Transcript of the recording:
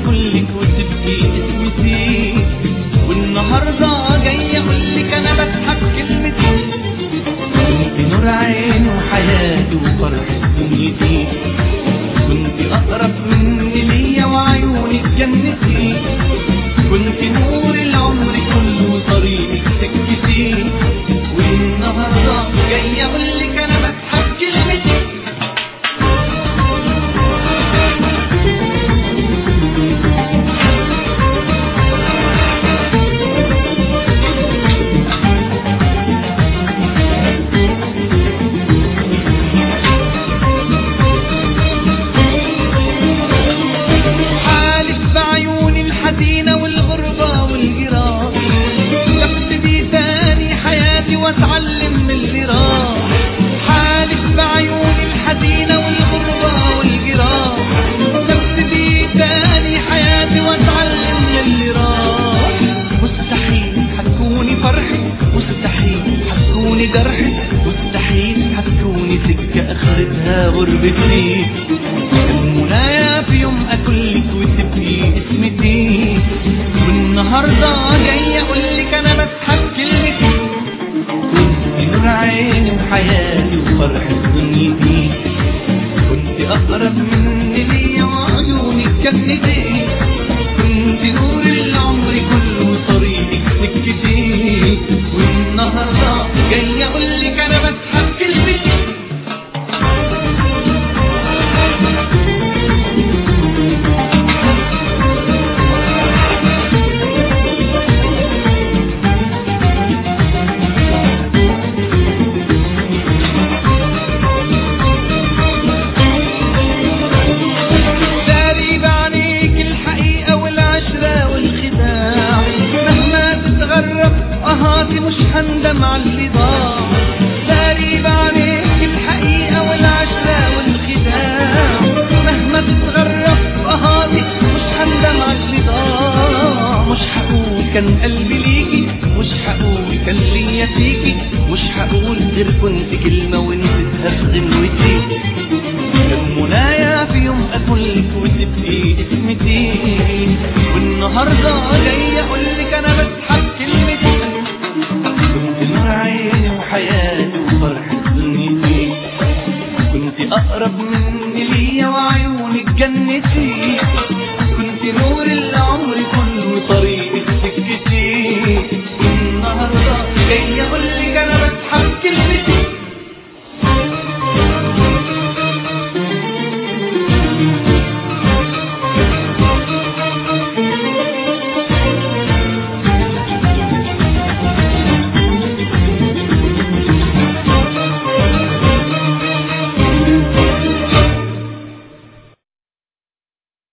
اقولك وتبقي اسمتي والنهارده جاي اقولك انا بضحك كلمتي كنت نور عيني وحياتي وفرحة دنيتي كنت اقرب مني ليا وعيونك جنتي كنت نور العمر كله طريقك سكتي والنهارده جاي اقولك انا بضحك كلمتي حالك بعيوني الحزينة والغربة والجراح تبتدي تاني حياتي واتعلم من اللي راح حالك بعيوني الحزينة والغربة والجراح تبتدي تاني حياتي واتعلم من اللي راح مستحيل حتكوني فرحي مستحيل حتكوني جرحي مستحيل حتكوني سكة اخرتها غربتي المنايا في يوم اكلك وتبقي اسمتي والنهارده جاي اقولك انا بضحك كلمتي كنت نور عيني وحياتي وفرحة دنيتي كنت اقرب مني ليا وعيونك جنتي كنت نور العمر كله طريقك سكتي والنهارده جاي اقولك انا بضحك كلمتي داري بعينيك الحقيقة والعشرة والخداع مهما تتغرب أهاتي مش هندم على اللي ضاع داري بعينيك الحقيقة والعشرة والخداع مهما تتغرب أهاتي مش هندم على اللي ضاع مش هقول كان قلبي ليكي مش هقول كان ليا فيكي مش هقول غير كنت كلمة ونسيتها في غنوتي المنايا في يوم اقولك وتبقي اسمتي والنهارده جاي اقولك انا بضحك كلمتي كنت نور عيني وحياتي وفرحة دنيتي كنت اقرب مني ليا وعيونك جنتي كنت نور العمر كله طريق